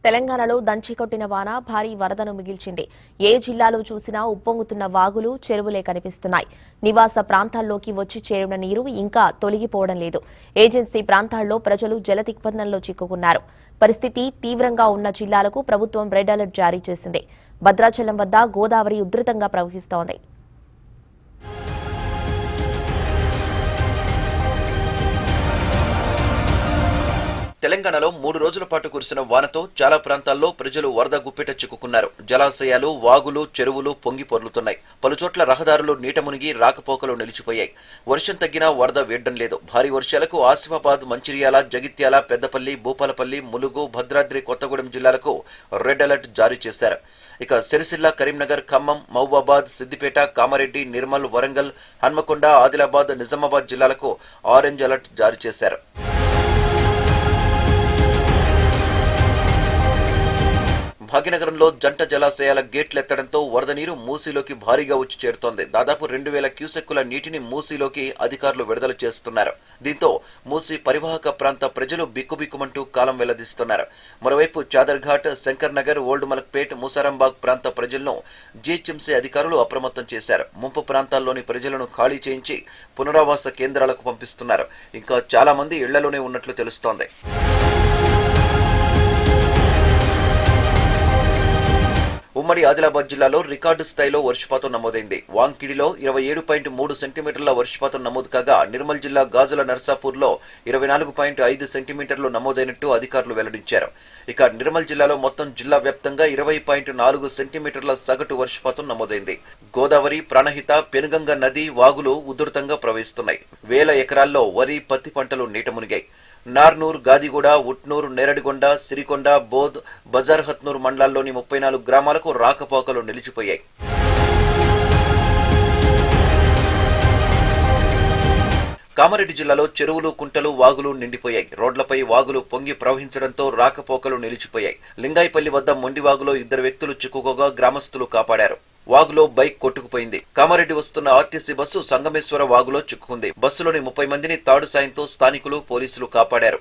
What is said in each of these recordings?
తెలంగాణలో దంచికొట్టిన వాన భారీ వరదను మిగిల్చింది ఏ జిల్లాలో చూసినా ఉప్పొంగుతున్న వాగులు చెరువులే కనిపిస్తున్నాయి నివాస ప్రాంతాల్లోకి వచ్చి చేరిన నీరు ఇంకా తొలగిపోవడం లేదు ఏజెన్సీ ప్రాంతాల్లో ప్రజలు జలదిగ్బంధంలో చిక్కుకున్నారు పరిస్థితి తీవ్రంగా ఉన్న జిల్లాలకు ప్రభుత్వం రెడ్ అలర్ట్ జారీ చేసింది భద్రాచలం వద్ద గోదావరి ఉధృతంగా ప్రవహిస్తోంది తెలంగాణలో మూడు రోజుల పాటు కురిసిన వానతో చాలా ప్రాంతాల్లో ప్రజలు వరద గుప్పెట చిక్కుకున్నారు జలాశయాలు వాగులు చెరువులు పొంగి పొర్లుతున్నాయి పలుచోట్ల రహదారులు నీట మునిగి రాకపోకలు నిలిచిపోయాయి వర్షం తగ్గినా వరద వేయడం లేదు భారీ వర్షాలకు ఆసిఫాబాద్ మంచిర్యాల జగిత్యాల పెద్దపల్లి భూపాలపల్లి ములుగు భద్రాద్రి కొత్తగూడెం జిల్లాలకు రెడ్ అలర్ట్ జారీ చేశారు ఇక సిరిసిల్ల కరీంనగర్ ఖమ్మం మహబూబాబాద్ సిద్దిపేట కామారెడ్డి నిర్మల్ వరంగల్ హన్మకొండ ఆదిలాబాద్ నిజామాబాద్ జిల్లాలకు ఆరెంజ్ అలర్ట్ జారీ చేశారు భాగ్యనగరంలో జంట జలాశయాల గేట్లెత్తడంతో వరద నీరు మూసీలోకి భారీగా వచ్చి చేరుతోంది దాదాపు రెండు వేల క్యూసెక్కుల నీటిని మూసీలోకి అధికారులు విడుదల చేస్తున్నారు దీంతో మూసీ పరివాహక ప్రాంత ప్రజలు బిక్కుబిక్కుమంటూ కాలం వెల్లదిస్తున్నారు మరోవైపు చాదర్ఘాట్ శంకర్ నగర్ ఓల్డ్ మలక్పేట్ ముసారంబాగ్ ప్రాంత ప్రజలను జీహెచ్ఎంసీ అధికారులు అప్రమత్తం చేశారు ముంపు ప్రాంతాల్లోని ప్రజలను ఖాళీ చేయించి పునరావాస కేంద్రాలకు పంపిస్తున్నారు ఇంకా చాలా మంది ఇళ్లలోనే ఉన్నట్లు తెలుస్తోంది ఉమ్మడి ఆదిలాబాద్ జిల్లాలో రికార్డు స్థాయిలో వర్షపాతం నమోదైంది వాంకిడిలో ఇరవై ఏడు పాయింట్ మూడు సెంటీమీటర్ల వర్షపాతం నమోదు కాగా నిర్మల్ జిల్లా గాజుల నర్సాపూర్లో ఇరవై నాలుగు పాయింట్ ఐదు సెంటీమీటర్లు నమోదైనట్టు అధికారులు వెల్లడించారు ఇక నిర్మల్ జిల్లాలో మొత్తం జిల్లా వ్యాప్తంగా ఇరవై పాయింట్ నాలుగు సెంటీమీటర్ల సగటు వర్షపాతం నమోదైంది గోదావరి ప్రాణహిత పెనుగంగ నది వాగులు ఉధృతంగా ప్రవహిస్తున్నాయి వేల ఎకరాల్లో వరి పత్తి పంటలు నీట మునిగాయి నార్నూర్ గాదిగూడ ఉట్నూర్ నేరడిగొండ సిరికొండ బోధ్ బజార్ హత్నూర్ మండలాల్లోని ముప్పై నాలుగు గ్రామాలకు రాకపోకలు నిలిచిపోయాయి కామారెడ్డి జిల్లాలో చెరువులు కుంటలు వాగులు నిండిపోయాయి రోడ్లపై వాగులు పొంగి ప్రవహించడంతో రాకపోకలు నిలిచిపోయాయి లింగాయిపల్లి వద్ద మొండివాగులో ఇద్దరు వ్యక్తులు చిక్కుకోగా గ్రామస్తులు కాపాడారు వాగులో బైక్ కొట్టుకుపోయింది కామారెడ్డి వస్తున్న ఆర్టీసీ బస్సు సంగమేశ్వర వాగులో చిక్కుకుంది బస్సులోని ముప్పై మందిని తాడు సాయంతో స్థానికులు పోలీసులు కాపాడారు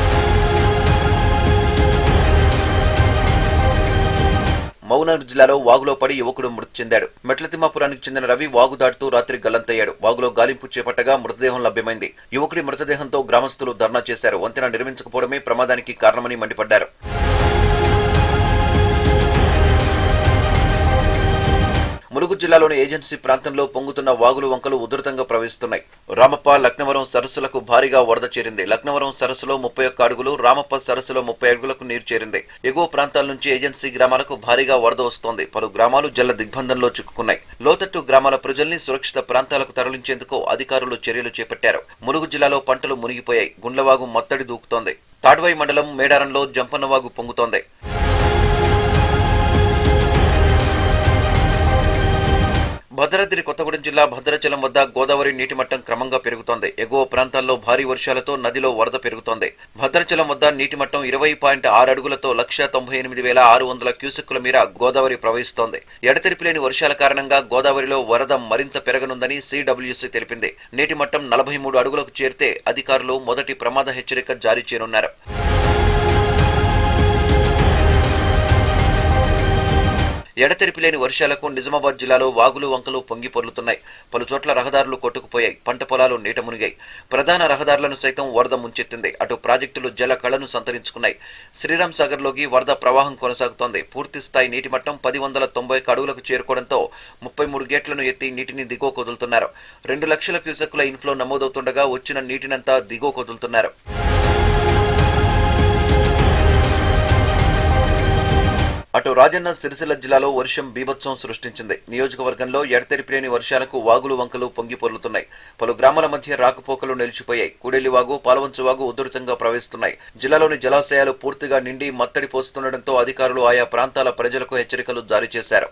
మౌనర్ జిల్లాలో వాగులో పడి యువకుడు మృతి చెందాడు మెట్లతిమ్మాపురానికి చెందిన రవి వాగు దాటుతూ రాత్రి గల్లంతయ్యాడు వాగులో గాలింపు చేపట్టగా మృతదేహం లభ్యమైంది యువకుడి మృతదేహంతో గ్రామస్తులు ధర్నా చేశారు వంతెన నిర్మించకపోవడమే ప్రమాదానికి కారణమని మండిపడ్డారు ములుగు జిల్లాలోని ఏజెన్సీ ప్రాంతంలో పొంగుతున్న వాగులు వంకలు ఉధృతంగా ప్రవహిస్తున్నాయి రామప్ప లక్నవరం సరస్సులకు భారీగా వరద చేరింది లక్నవరం సరస్సులో ముప్పై ఒక్క అడుగులు రామప్ప సరస్సులో ముప్పై అడుగులకు నీరు చేరింది ఎగువ ప్రాంతాల నుంచి ఏజెన్సీ గ్రామాలకు భారీగా వరద వస్తోంది పలు గ్రామాలు జల దిగ్బంధంలో చిక్కుకున్నాయి లోతట్టు గ్రామాల ప్రజల్ని సురక్షిత ప్రాంతాలకు తరలించేందుకు అధికారులు చర్యలు చేపట్టారు ములుగు జిల్లాలో పంటలు మునిగిపోయాయి గుండ్లవాగు మత్తడి దూకుతోంది తాడ్వాయి మండలం మేడారంలో జంపన్నవాగు పొంగుతోంది భద్రాద్రి కొత్తగూడెం జిల్లా భద్రాచలం వద్ద గోదావరి నీటి మట్టం క్రమంగా పెరుగుతోంది ఎగువ ప్రాంతాల్లో భారీ వర్షాలతో నదిలో వరద పెరుగుతోంది భద్రాచలం వద్ద నీటి మట్టం ఇరవై పాయింట్ ఆరు అడుగులతో లక్ష తొంభై ఎనిమిది వేల ఆరు వందల క్యూసెక్కుల మేర గోదావరి ప్రవహిస్తోంది ఎడతెరిపి లేని వర్షాల కారణంగా గోదావరిలో వరద మరింత పెరగనుందని సిడబ్ల్యూసీ తెలిపింది నీటి మట్టం నలభై మూడు అడుగులకు చేరితే అధికారులు మొదటి ప్రమాద హెచ్చరిక జారీ చేయనున్నారు ఎడతెరిపి లేని వర్షాలకు నిజామాబాద్ జిల్లాలో వాగులు వంకలు పొంగి పొర్లుతున్నాయి పలు చోట్ల రహదారులు కొట్టుకుపోయాయి పంట పొలాలు నీట మునిగాయి ప్రధాన రహదారులను సైతం వరద ముంచెత్తింది అటు ప్రాజెక్టులు జల కళను సంతరించుకున్నాయి శ్రీరామ్ సాగర్లోకి వరద ప్రవాహం కొనసాగుతోంది పూర్తి స్థాయి నీటి మట్టం పది వందల తొంభై అడుగులకు చేరుకోవడంతో ముప్పై మూడు గేట్లను ఎత్తి నీటిని దిగువ కొదులుతున్నారు రెండు లక్షల క్యూసెక్కుల ఇన్ఫ్లో నమోదవుతుండగా వచ్చిన నీటినంతా దిగువ కొదులుతున్నారు అటు రాజన్న సిరిసిల్ల జిల్లాలో వర్షం బీభత్సం సృష్టించింది నియోజకవర్గంలో ఎడతెరిపిలేని వర్షాలకు వాగులు వంకలు పొంగి పొర్లుతున్నాయి పలు గ్రామాల మధ్య రాకపోకలు నిలిచిపోయాయి కూడెలి వాగు పాలవంచు వాగు ఉధృతంగా ప్రవహిస్తున్నాయి జిల్లాలోని జలాశయాలు పూర్తిగా నిండి మత్తడి పోస్తుండటంతో అధికారులు ఆయా ప్రాంతాల ప్రజలకు హెచ్చరికలు జారీ చేశారు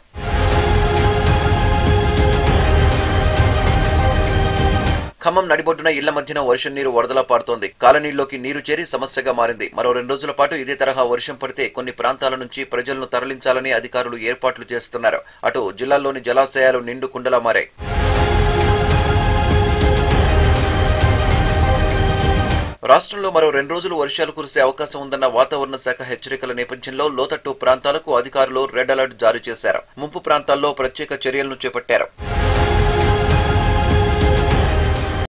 ఖమ్మం నడిబొడ్డున ఇళ్ల మధ్యన వర్షం నీరు వరదలా పారుతోంది కాలనీల్లోకి నీరు చేరి సమస్యగా మారింది మరో రెండు రోజుల పాటు ఇదే తరహా వర్షం పడితే కొన్ని ప్రాంతాల నుంచి ప్రజలను తరలించాలని అధికారులు ఏర్పాట్లు చేస్తున్నారు అటు జిల్లాల్లోని జలాశయాలు నిండు కుండలా మారాయి రాష్ట్రంలో మరో రెండు రోజులు వర్షాలు కురిసే అవకాశం ఉందన్న వాతావరణ శాఖ హెచ్చరికల నేపథ్యంలో లోతట్టు ప్రాంతాలకు అధికారులు రెడ్ అలర్ట్ జారీ చేశారు ముంపు ప్రాంతాల్లో ప్రత్యేక చర్యలను చేపట్టారు